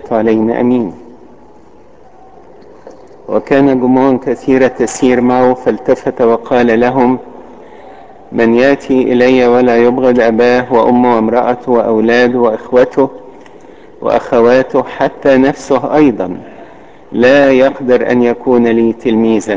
وبركاته علينا امين وكان جموع كثيرة تسير معه فالتفت وقال لهم من ياتي الي ولا يبغض اباه وامه وامراته واولاده واخوته واخواته حتى نفسه ايضا لا يقدر ان يكون لي تلميذا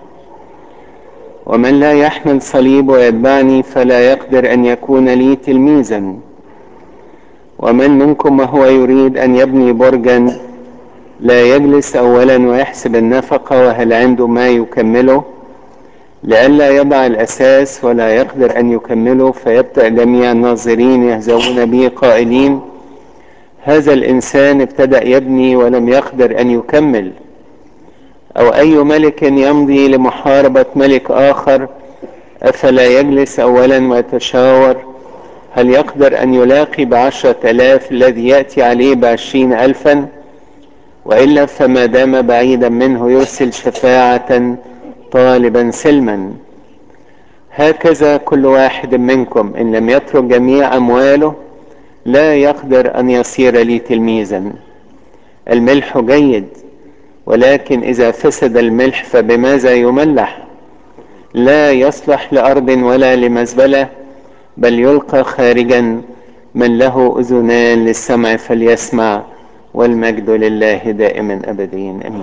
ومن لا يحمل صليب ويتبعني فلا يقدر ان يكون لي تلميذا ومن منكم وهو يريد ان يبني برجا لا يجلس اولا ويحسب النفقه وهل عنده ما يكمله لئلا يضع الاساس ولا يقدر ان يكمله فيبدا جميع الناظرين يهزؤون به قائلين هذا الانسان ابتدا يبني ولم يقدر ان يكمل او اي ملك يمضي لمحاربه ملك اخر افلا يجلس اولا ويتشاور هل يقدر ان يلاقي بعشره الاف الذي ياتي عليه بعشرين الفا والا فما دام بعيدا منه يرسل شفاعه طالبا سلما هكذا كل واحد منكم ان لم يترك جميع امواله لا يقدر ان يصير لي تلميذا الملح جيد ولكن اذا فسد الملح فبماذا يملح لا يصلح لارض ولا لمزبله بل يلقى خارجا من له اذنان للسمع فليسمع والمجد لله دائما ابديا امين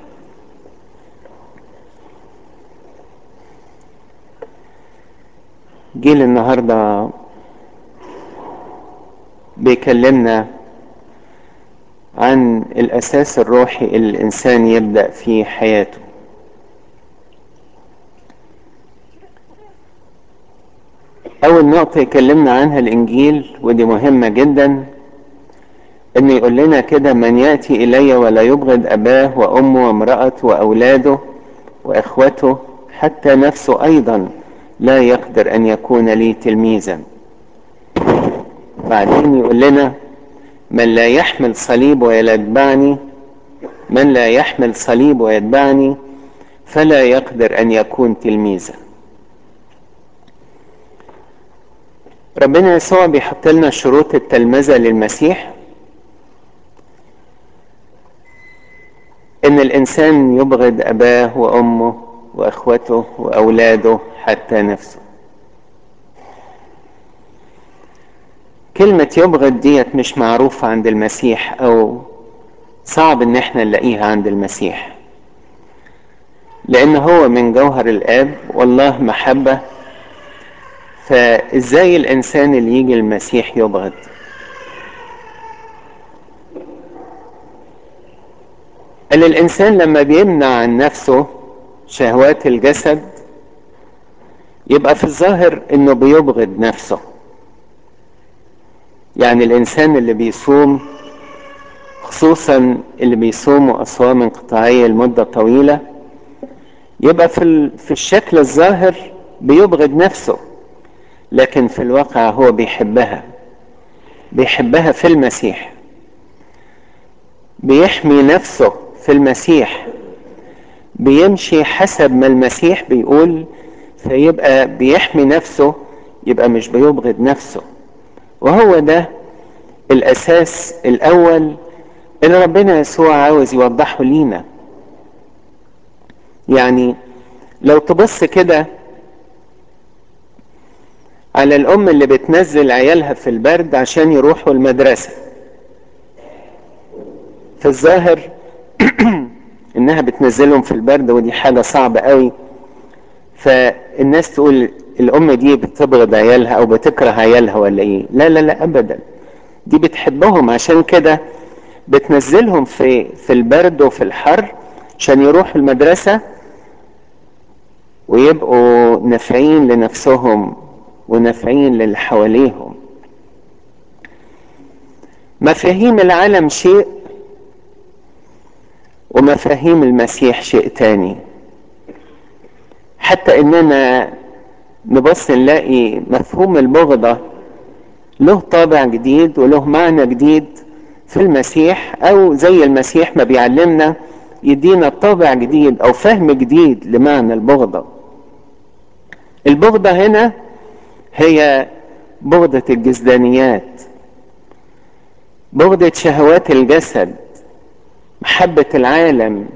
جيل النهارده بيكلمنا عن الاساس الروحي اللي الانسان يبدا في حياته اول نقطه يكلمنا عنها الانجيل ودي مهمه جدا ان يقول لنا كده من ياتي الي ولا يبغض اباه وامه وامراته واولاده واخوته حتى نفسه ايضا لا يقدر ان يكون لي تلميذا بعدين يقول لنا من لا يحمل صليب ويتبعني من لا يحمل صليب ويتبعني فلا يقدر ان يكون تلميذا ربنا يسوع بيحط لنا شروط التلمذه للمسيح ان الانسان يبغض اباه وامه واخوته واولاده حتى نفسه كلمة يبغض ديت مش معروفة عند المسيح او صعب ان احنا نلاقيها عند المسيح لان هو من جوهر الاب والله محبة فازاي الانسان اللي يجي المسيح يبغض قال الانسان لما بيمنع عن نفسه شهوات الجسد يبقى في الظاهر انه بيبغض نفسه يعني الانسان اللي بيصوم خصوصا اللي بيصوموا اصوام انقطاعيه لمده طويله يبقى في في الشكل الظاهر بيبغض نفسه لكن في الواقع هو بيحبها بيحبها في المسيح بيحمي نفسه في المسيح بيمشي حسب ما المسيح بيقول فيبقى بيحمي نفسه يبقى مش بيبغض نفسه وهو ده الاساس الاول اللي ربنا يسوع عاوز يوضحه لينا يعني لو تبص كده على الام اللي بتنزل عيالها في البرد عشان يروحوا المدرسه في الظاهر انها بتنزلهم في البرد ودي حاجه صعبه قوي فالناس تقول الام دي بتبغض عيالها او بتكره عيالها ولا ايه لا لا لا ابدا دي بتحبهم عشان كده بتنزلهم في في البرد وفي الحر عشان يروحوا المدرسه ويبقوا نافعين لنفسهم ونافعين للي حواليهم مفاهيم العالم شيء ومفاهيم المسيح شيء تاني حتى اننا نبص نلاقي مفهوم البغضة له طابع جديد وله معنى جديد في المسيح او زي المسيح ما بيعلمنا يدينا طابع جديد او فهم جديد لمعنى البغضة البغضة هنا هي بغضة الجسدانيات بغضة شهوات الجسد محبة العالم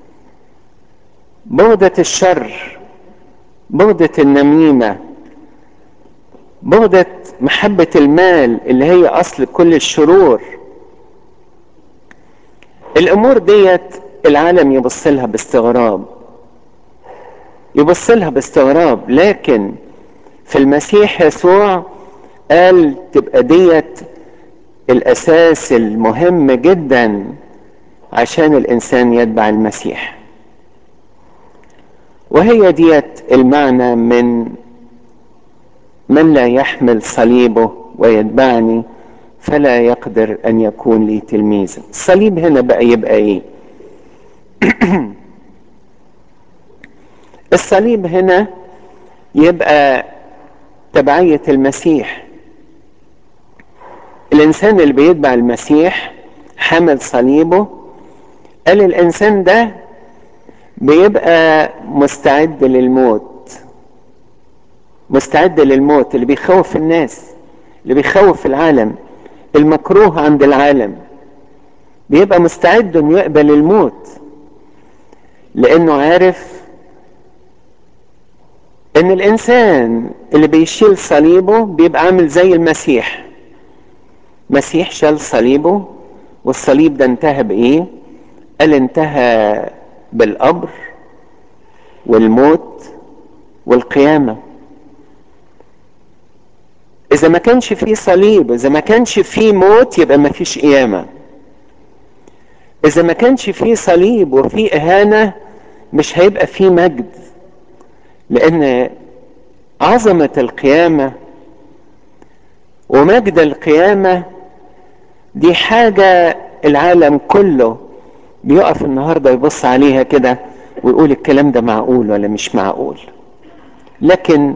بغضة الشر بغضة النميمة بغضة محبة المال اللي هي أصل كل الشرور الأمور ديت العالم يبص لها باستغراب يبص لها باستغراب لكن في المسيح يسوع قال تبقى ديت الأساس المهم جدا عشان الإنسان يتبع المسيح وهي ديت المعنى من من لا يحمل صليبه ويتبعني فلا يقدر ان يكون لي تلميذا الصليب هنا بقى يبقى ايه الصليب هنا يبقى تبعية المسيح الانسان اللي بيتبع المسيح حمل صليبه قال الانسان ده بيبقى مستعد للموت مستعد للموت اللي بيخوف الناس اللي بيخوف العالم المكروه عند العالم بيبقى مستعد انه يقبل الموت لانه عارف ان الانسان اللي بيشيل صليبه بيبقى عامل زي المسيح مسيح شال صليبه والصليب ده انتهى بايه قال انتهى بالقبر والموت والقيامه اذا ما كانش فيه صليب اذا ما كانش فيه موت يبقى ما فيش قيامه اذا ما كانش فيه صليب وفيه اهانه مش هيبقى فيه مجد لان عظمه القيامه ومجد القيامه دي حاجه العالم كله بيقف النهارده يبص عليها كده ويقول الكلام ده معقول ولا مش معقول لكن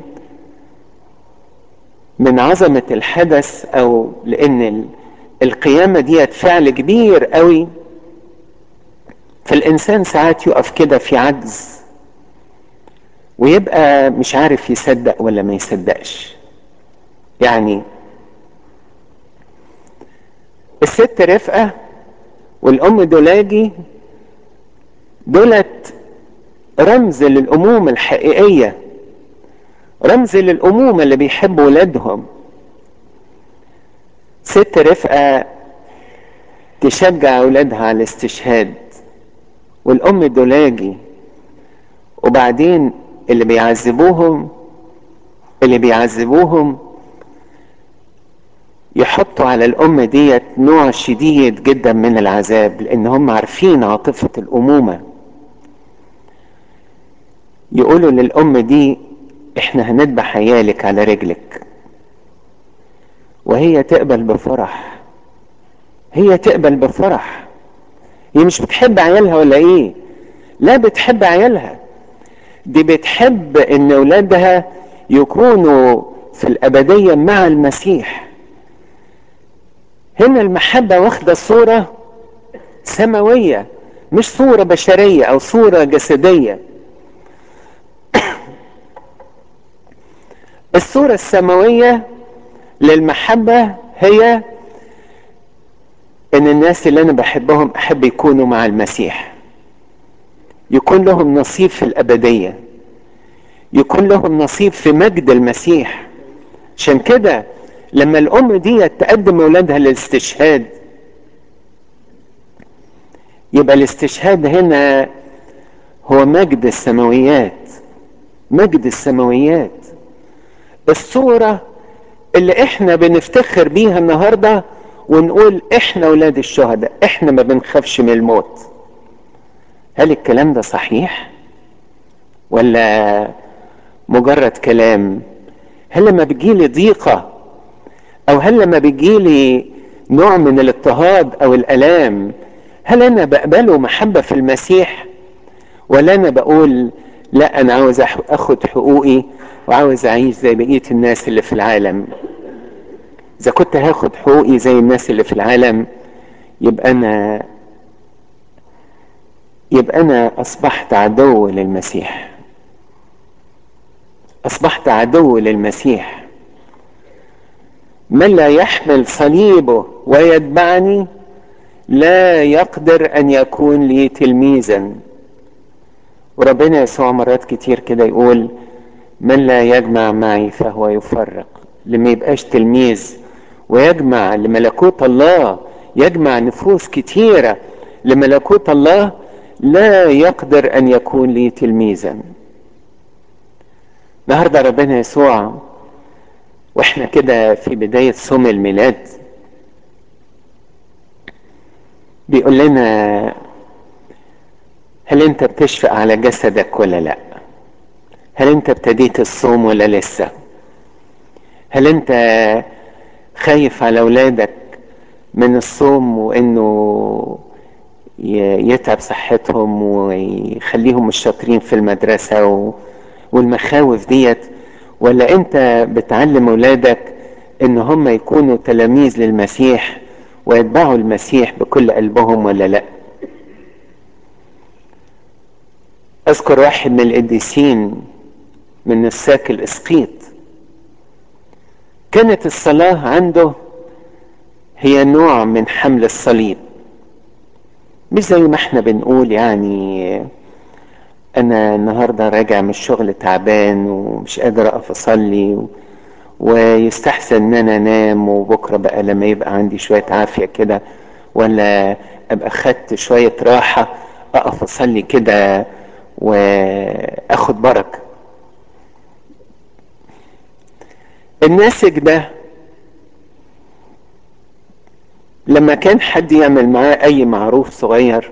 من عظمة الحدث او لان القيامة ديت فعل كبير قوي فالانسان ساعات يقف كده في عجز ويبقى مش عارف يصدق ولا ما يصدقش يعني الست رفقة والام دولاجي دولت رمز للامومة الحقيقية رمز للأمومة اللي بيحبوا ولادهم ست رفقة تشجع أولادها على الاستشهاد والأم دولاجي وبعدين اللي بيعذبوهم اللي بيعذبوهم يحطوا على الأم ديت نوع شديد جدا من العذاب لأن هم عارفين عاطفة الأمومة يقولوا للأم دي احنا هنذبح عيالك على رجلك وهي تقبل بفرح هي تقبل بفرح هي مش بتحب عيالها ولا ايه لا بتحب عيالها دي بتحب ان اولادها يكونوا في الابديه مع المسيح هنا المحبه واخده صوره سماويه مش صوره بشريه او صوره جسديه الصورة السماوية للمحبة هي ان الناس اللي انا بحبهم احب يكونوا مع المسيح يكون لهم نصيب في الابدية يكون لهم نصيب في مجد المسيح عشان كده لما الام دي تقدم اولادها للاستشهاد يبقى الاستشهاد هنا هو مجد السماويات مجد السماويات الصورة اللي احنا بنفتخر بيها النهاردة ونقول احنا ولاد الشهداء احنا ما بنخافش من الموت هل الكلام ده صحيح ولا مجرد كلام هل لما بيجيلي ضيقة او هل لما بيجيلي نوع من الاضطهاد او الالام هل انا بقبله محبة في المسيح ولا انا بقول لا انا عاوز اخد حقوقي وعاوز اعيش زي بقية الناس اللي في العالم اذا كنت هاخد حقوقي زي الناس اللي في العالم يبقى انا يبقى انا اصبحت عدو للمسيح اصبحت عدو للمسيح من لا يحمل صليبه ويتبعني لا يقدر ان يكون لي تلميذا وربنا يسوع مرات كتير كده يقول من لا يجمع معي فهو يفرق لما يبقاش تلميذ ويجمع لملكوت الله يجمع نفوس كتيرة لملكوت الله لا يقدر ان يكون لي تلميذا النهارده ربنا يسوع واحنا كده في بداية صوم الميلاد بيقول لنا هل انت بتشفق على جسدك ولا لا هل انت ابتديت الصوم ولا لسه هل انت خايف على اولادك من الصوم وانه يتعب صحتهم ويخليهم مش شاطرين في المدرسة و... والمخاوف ديت ولا انت بتعلم اولادك ان هم يكونوا تلاميذ للمسيح ويتبعوا المسيح بكل قلبهم ولا لا اذكر واحد من القديسين من نساك الاسقيط كانت الصلاة عنده هي نوع من حمل الصليب مش زي ما احنا بنقول يعني انا النهارده راجع من الشغل تعبان ومش قادر اقف اصلي و... ويستحسن ان انا انام وبكره بقى لما يبقى عندي شويه عافيه كده ولا ابقى خدت شويه راحه اقف اصلي كده واخد بركه الناسك ده لما كان حد يعمل معاه اي معروف صغير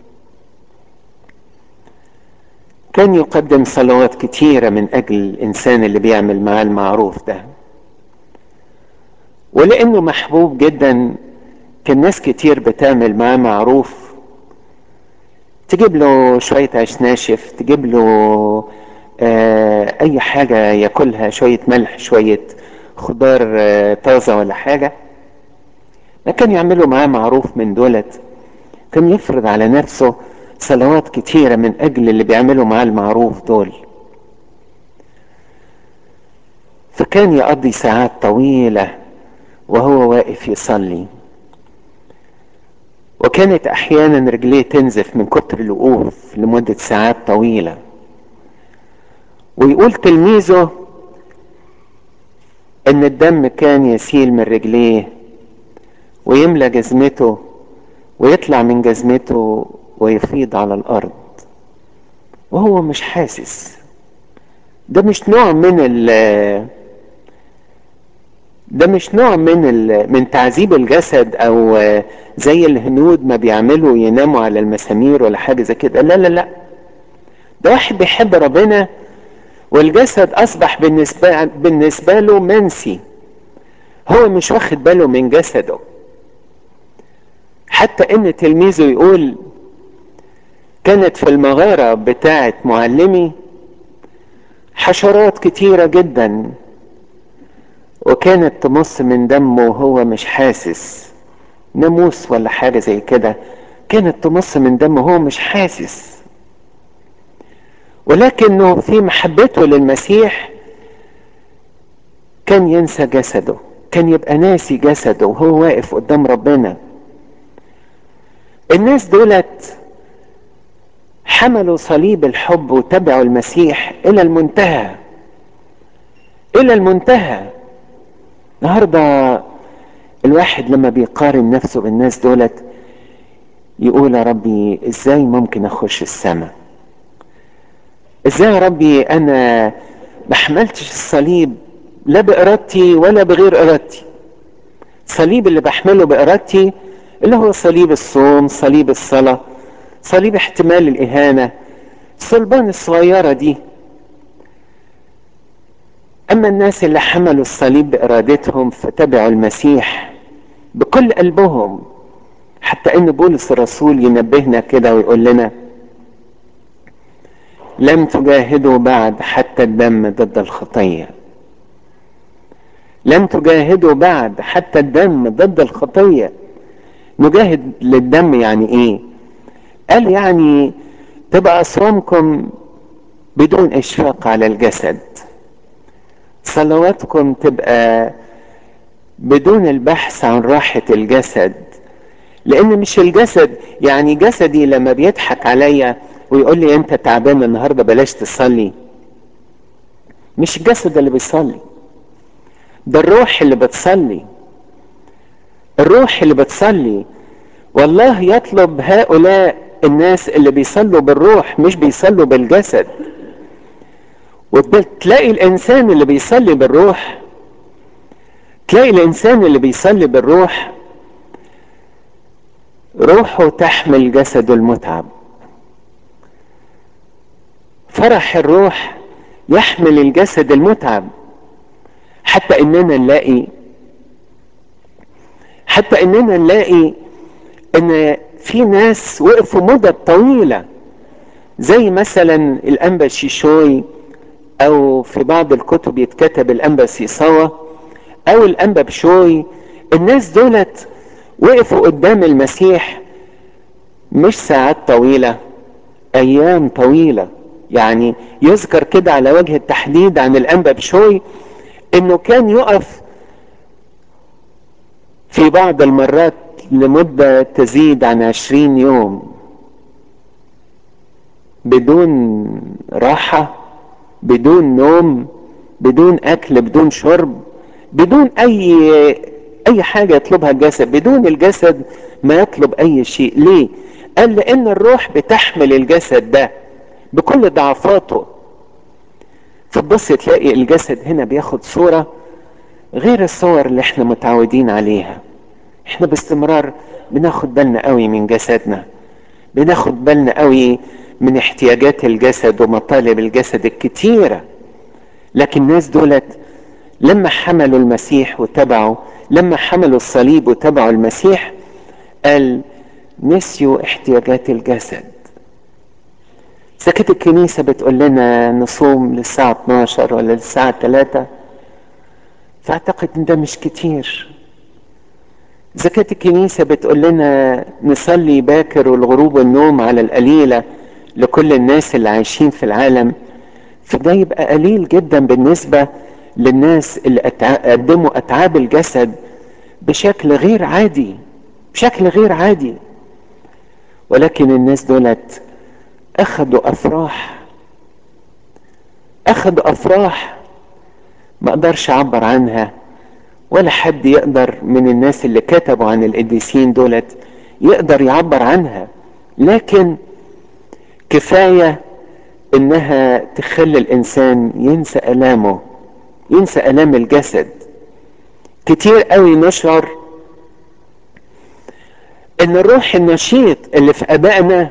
كان يقدم صلوات كتيرة من أجل الإنسان اللي بيعمل معاه المعروف ده ولأنه محبوب جدا كان ناس كتير بتعمل معاه معروف تجيب له شوية عيش ناشف تجيب له آه أي حاجة ياكلها شوية ملح شوية خضار آه طازة ولا حاجة ما كان يعملوا معاه معروف من دولت كان يفرض على نفسه صلوات كتيرة من أجل اللي بيعملوا معاه المعروف دول فكان يقضي ساعات طويلة وهو واقف يصلي وكانت أحيانا رجليه تنزف من كتر الوقوف لمدة ساعات طويلة ويقول تلميذه ان الدم كان يسيل من رجليه ويملى جزمته ويطلع من جزمته ويفيض على الارض وهو مش حاسس ده مش نوع من ال ده مش نوع من ال من تعذيب الجسد او زي الهنود ما بيعملوا يناموا على المسامير ولا حاجه زي كده لا لا لا ده واحد بيحب ربنا والجسد اصبح بالنسبه بالنسبه له منسي هو مش واخد باله من جسده حتى ان تلميذه يقول كانت في المغارة بتاعة معلمي حشرات كتيرة جدا وكانت تمص من دمه وهو مش حاسس ناموس ولا حاجة زي كده كانت تمص من دمه وهو مش حاسس ولكنه في محبته للمسيح كان ينسى جسده كان يبقى ناسي جسده وهو واقف قدام ربنا الناس دولت حملوا صليب الحب وتبعوا المسيح الى المنتهى الى المنتهى النهارده الواحد لما بيقارن نفسه بالناس دولت يقول يا ربي ازاي ممكن اخش السماء ازاي يا ربي انا ما حملتش الصليب لا بارادتي ولا بغير ارادتي الصليب اللي بحمله بارادتي اللي هو صليب الصوم صليب الصلاه صليب احتمال الإهانة الصلبان الصغيرة دي أما الناس اللي حملوا الصليب بإرادتهم فتبعوا المسيح بكل قلبهم حتى إن بولس الرسول ينبهنا كده ويقول لنا لم تجاهدوا بعد حتى الدم ضد الخطية لم تجاهدوا بعد حتى الدم ضد الخطية نجاهد للدم يعني ايه قال يعني تبقى أصوامكم بدون إشفاق على الجسد صلواتكم تبقى بدون البحث عن راحة الجسد لان مش الجسد يعني جسدي لما بيضحك عليا ويقول لي انت تعبان النهارده بلاش تصلي مش الجسد اللي بيصلي ده الروح اللي بتصلي الروح اللي بتصلي والله يطلب هؤلاء الناس اللي بيصلوا بالروح مش بيصلوا بالجسد وتلاقي الانسان اللي بيصلي بالروح تلاقي الانسان اللي بيصلي بالروح روحه تحمل جسده المتعب فرح الروح يحمل الجسد المتعب حتى اننا نلاقي حتى اننا نلاقي ان في ناس وقفوا مدة طويلة زي مثلا الانبا شيشوي او في بعض الكتب يتكتب الانبا سيصاوة او الانبا بشوي الناس دولت وقفوا قدام المسيح مش ساعات طويلة ايام طويلة يعني يذكر كده على وجه التحديد عن الانبا بشوي انه كان يقف في بعض المرات لمدة تزيد عن عشرين يوم بدون راحة بدون نوم بدون اكل بدون شرب بدون اي اي حاجة يطلبها الجسد بدون الجسد ما يطلب اي شيء ليه قال لان الروح بتحمل الجسد ده بكل ضعفاته فتبص تلاقي الجسد هنا بياخد صورة غير الصور اللي احنا متعودين عليها احنا باستمرار بناخد بالنا قوي من جسدنا بناخد بالنا قوي من احتياجات الجسد ومطالب الجسد الكتيرة لكن الناس دولت لما حملوا المسيح وتبعوا لما حملوا الصليب وتبعوا المسيح قال نسيوا احتياجات الجسد سكت الكنيسة بتقول لنا نصوم للساعة 12 ولا للساعة 3 فاعتقد ان ده مش كتير زكاة الكنيسة بتقول لنا نصلي باكر والغروب والنوم على القليلة لكل الناس اللي عايشين في العالم فده يبقى قليل جدا بالنسبة للناس اللي قدموا أتعاب الجسد بشكل غير عادي بشكل غير عادي ولكن الناس دولت أخدوا أفراح أخدوا أفراح ما أقدرش أعبر عنها ولا حد يقدر من الناس اللي كتبوا عن القديسين دولت يقدر يعبر عنها لكن كفاية انها تخلي الانسان ينسى الامه ينسى الام الجسد كتير قوي نشعر ان الروح النشيط اللي في ابائنا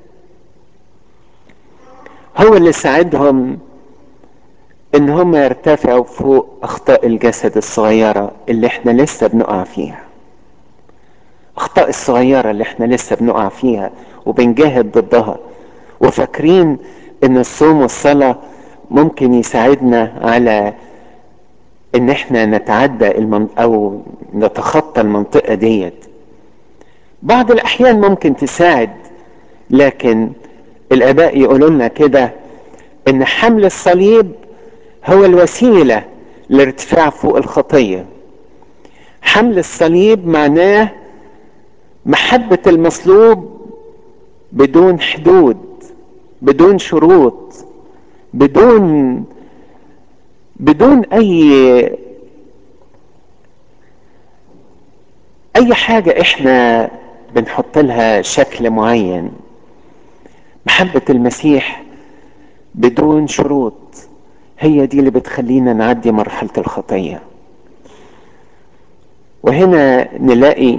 هو اللي ساعدهم ان هم يرتفعوا فوق اخطاء الجسد الصغيرة اللي احنا لسه بنقع فيها اخطاء الصغيرة اللي احنا لسه بنقع فيها وبنجاهد ضدها وفاكرين ان الصوم والصلاة ممكن يساعدنا على ان احنا نتعدى المن... او نتخطى المنطقة ديت بعض الاحيان ممكن تساعد لكن الاباء يقولوا لنا كده ان حمل الصليب هو الوسيلة لارتفاع فوق الخطية حمل الصليب معناه محبة المصلوب بدون حدود بدون شروط بدون بدون اي اي حاجة احنا بنحط لها شكل معين محبة المسيح بدون شروط هي دي اللي بتخلينا نعدي مرحلة الخطية وهنا نلاقي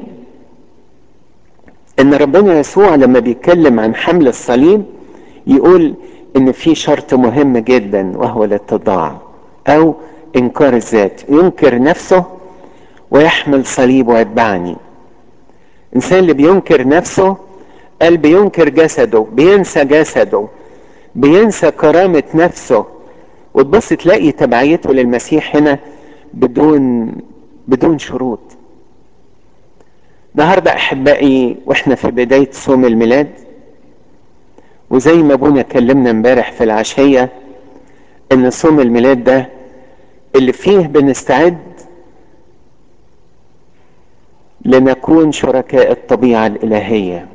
ان ربنا يسوع لما بيتكلم عن حمل الصليب يقول ان في شرط مهم جدا وهو الاتضاع او انكار الذات ينكر نفسه ويحمل صليب ويتبعني الانسان اللي بينكر نفسه قال بينكر جسده بينسى جسده بينسى كرامة نفسه وتبص تلاقي تبعيته للمسيح هنا بدون بدون شروط النهارده احبائي واحنا في بدايه صوم الميلاد وزي ما ابونا كلمنا امبارح في العشيه ان صوم الميلاد ده اللي فيه بنستعد لنكون شركاء الطبيعة الإلهية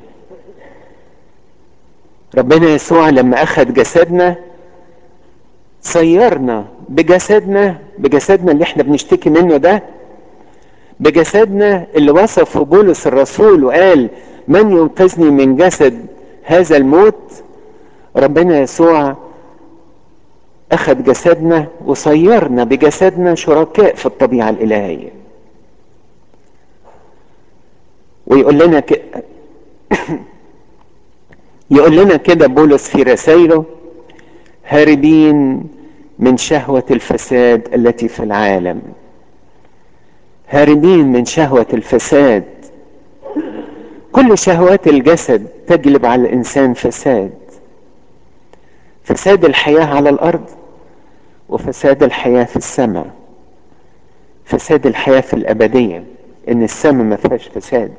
ربنا يسوع لما أخذ جسدنا صيرنا بجسدنا بجسدنا اللي احنا بنشتكي منه ده بجسدنا اللي وصفه بولس الرسول وقال من ينقذني من جسد هذا الموت ربنا يسوع اخذ جسدنا وصيرنا بجسدنا شركاء في الطبيعه الالهيه ويقول لنا ك... يقول لنا كده بولس في رسائله هاربين من شهوه الفساد التي في العالم هاربين من شهوه الفساد كل شهوات الجسد تجلب على الانسان فساد فساد الحياه على الارض وفساد الحياه في السماء فساد الحياه في الابديه ان السماء ما فيهاش فساد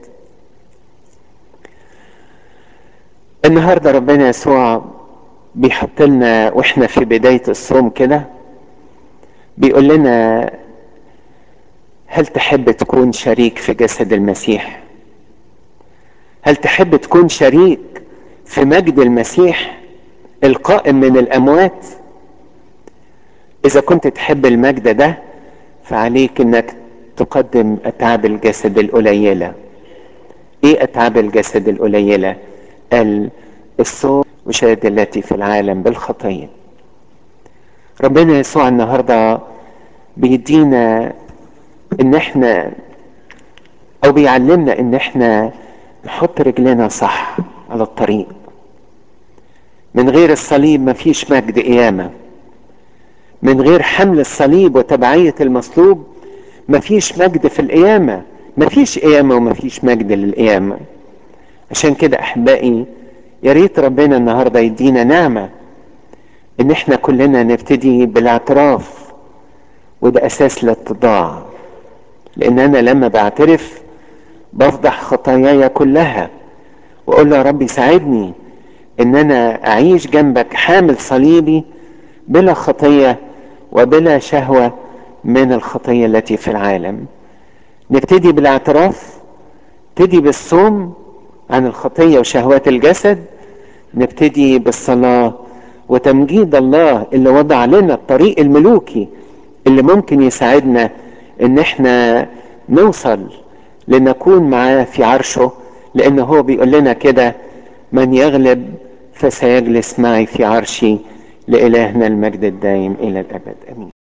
النهارده ربنا يسوع بيحط لنا واحنا في بدايه الصوم كده بيقول لنا هل تحب تكون شريك في جسد المسيح هل تحب تكون شريك في مجد المسيح القائم من الاموات اذا كنت تحب المجد ده فعليك انك تقدم اتعاب الجسد القليله ايه اتعاب الجسد القليله قال الصوم وشهادة التي في العالم بالخطيه ربنا يسوع النهارده بيدينا ان احنا او بيعلمنا ان احنا نحط رجلنا صح على الطريق من غير الصليب مفيش مجد قيامة من غير حمل الصليب وتبعية المصلوب مفيش مجد في القيامة مفيش قيامة ومفيش مجد للقيامة عشان كده أحبائي يا ريت ربنا النهاردة يدينا نعمة إن إحنا كلنا نبتدي بالاعتراف وده أساس الاتضاع لأن أنا لما بعترف بفضح خطاياي كلها واقول له يا رب ساعدني ان انا اعيش جنبك حامل صليبي بلا خطيه وبلا شهوه من الخطيه التي في العالم نبتدي بالاعتراف نبتدي بالصوم عن الخطيه وشهوات الجسد نبتدي بالصلاه وتمجيد الله اللي وضع لنا الطريق الملوكي اللي ممكن يساعدنا ان احنا نوصل لنكون معاه في عرشه لأنه هو بيقول لنا كده من يغلب فسيجلس معي في عرشي لإلهنا المجد الدائم إلى الأبد أمين